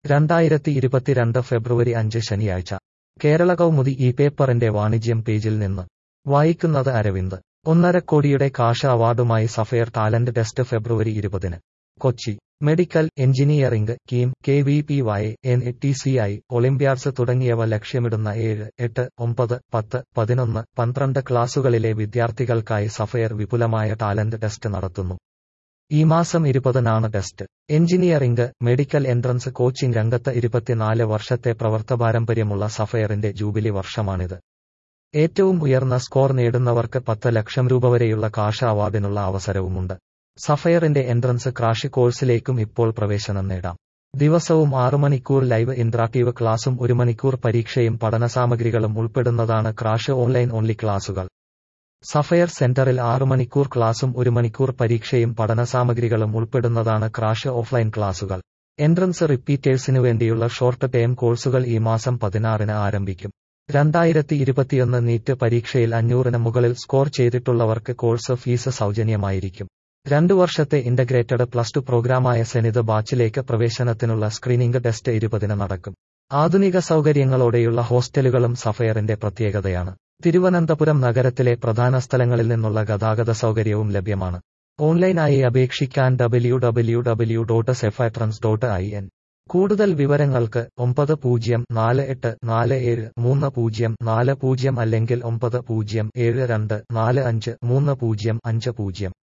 രണ്ടായിരത്തി ഇരുപത്തിരണ്ട് ഫെബ്രുവരി അഞ്ച് ശനിയാഴ്ച കേരള കൗമുദി ഈ പേപ്പറിന്റെ വാണിജ്യം പേജിൽ നിന്ന് വായിക്കുന്നത് അരവിന്ദ് ഒന്നര കോടിയുടെ കാഷ അവാർഡുമായി സഫയർ ടാലന്റ് ടെസ്റ്റ് ഫെബ്രുവരി ഇരുപതിന് Kochi medical engineering KEAM K V P Y N T C I olympiads തുടങ്ങിയവ ലക്ഷ്യമിടുന്ന ഏഴ് എട്ട് ഒമ്പത് പത്ത് പതിനൊന്ന് പന്ത്രണ്ട് ക്ലാസുകളിലെ വിദ്യാർത്ഥികൾക്കായി സഫയർ വിപുലമായ ടാലന്റ് ടെസ്റ്റ് നടത്തുന്നു ഈ മാസം ഇരുപതിനാണ് test engineering medical entrance coaching രംഗത്ത് ഇരുപത്തിനാല് വർഷത്തെ പ്രവർത്തപാരമ്പര്യമുള്ള സഫയറിന്റെ ജൂബിലി വർഷമാണിത് ഏറ്റവും ഉയർന്ന സ്കോർ നേടുന്നവർക്ക് പത്ത് ലക്ഷം രൂപ വരെയുള്ള കാഷ അവാർഡിനുള്ള അവസരവുമുണ്ട് സഫയറിന്റെ എൻട്രൻസ് ക്രാഷ് കോഴ്സിലേക്കും ഇപ്പോൾ പ്രവേശനം നേടാം ദിവസവും ആറു മണിക്കൂർ ലൈവ് ഇന്ററാക്റ്റീവ് ക്ലാസും ഒരു മണിക്കൂർ പരീക്ഷയും പഠനസാമഗ്രികളും ഉൾപ്പെടുന്നതാണ് ക്രാഷ് ഓൺലൈൻ ഓൺലി ക്ലാസുകൾ സഫയർ സെന്ററിൽ ആറു മണിക്കൂർ ക്ലാസും ഒരു മണിക്കൂർ പരീക്ഷയും പഠനസാമഗ്രികളും ഉൾപ്പെടുന്നതാണ് ക്രാഷ് ഓഫ്ലൈൻ ക്ലാസുകൾ എൻട്രൻസ് റിപ്പീറ്റേഴ്സിനു വേണ്ടിയുള്ള ഷോർട്ട് ടേം കോഴ്സുകൾ ഈ മാസം പതിനാറിന് ആരംഭിക്കും രണ്ടായിരത്തി ഇരുപത്തിയൊന്ന് നീറ്റ് പരീക്ഷയിൽ അഞ്ഞൂറിന് മുകളിൽ സ്കോർ ചെയ്തിട്ടുള്ളവർക്ക് കോഴ്സ് ഫീസ് സൗജന്യമായിരിക്കും രണ്ടു വർഷത്തെ ഇന്റഗ്രേറ്റഡ് പ്ലസ് ടു പ്രോഗ്രാമായ സെനിത് ബാച്ചിലേക്ക് പ്രവേശനത്തിനുള്ള സ്ക്രീനിംഗ് ടെസ്റ്റ് ഇരുപതിന് നടക്കും ആധുനിക സൗകര്യങ്ങളോടെയുള്ള ഹോസ്റ്റലുകളും സഫയറിന്റെ പ്രത്യേകതയാണ് തിരുവനന്തപുരം നഗരത്തിലെ പ്രധാന സ്ഥലങ്ങളിൽ നിന്നുള്ള ഗതാഗത സൗകര്യവും ലഭ്യമാണ് ഓൺലൈനായി അപേക്ഷിക്കാൻ ഡബ്ല്യു ഡബ്ല്യു ഡബ്ല്യു ഡോട്ട് സെഫാട്രൻസ് ഡോട്ട് ഐ എൻ കൂടുതൽ വിവരങ്ങൾക്ക് ഒമ്പത് പൂജ്യം നാല് എട്ട് നാല് ഏഴ് മൂന്ന് പൂജ്യം നാല് പൂജ്യം അല്ലെങ്കിൽ ഒമ്പത് പൂജ്യം ഏഴ് രണ്ട് നാല് അഞ്ച് മൂന്ന് പൂജ്യം അഞ്ച് പൂജ്യം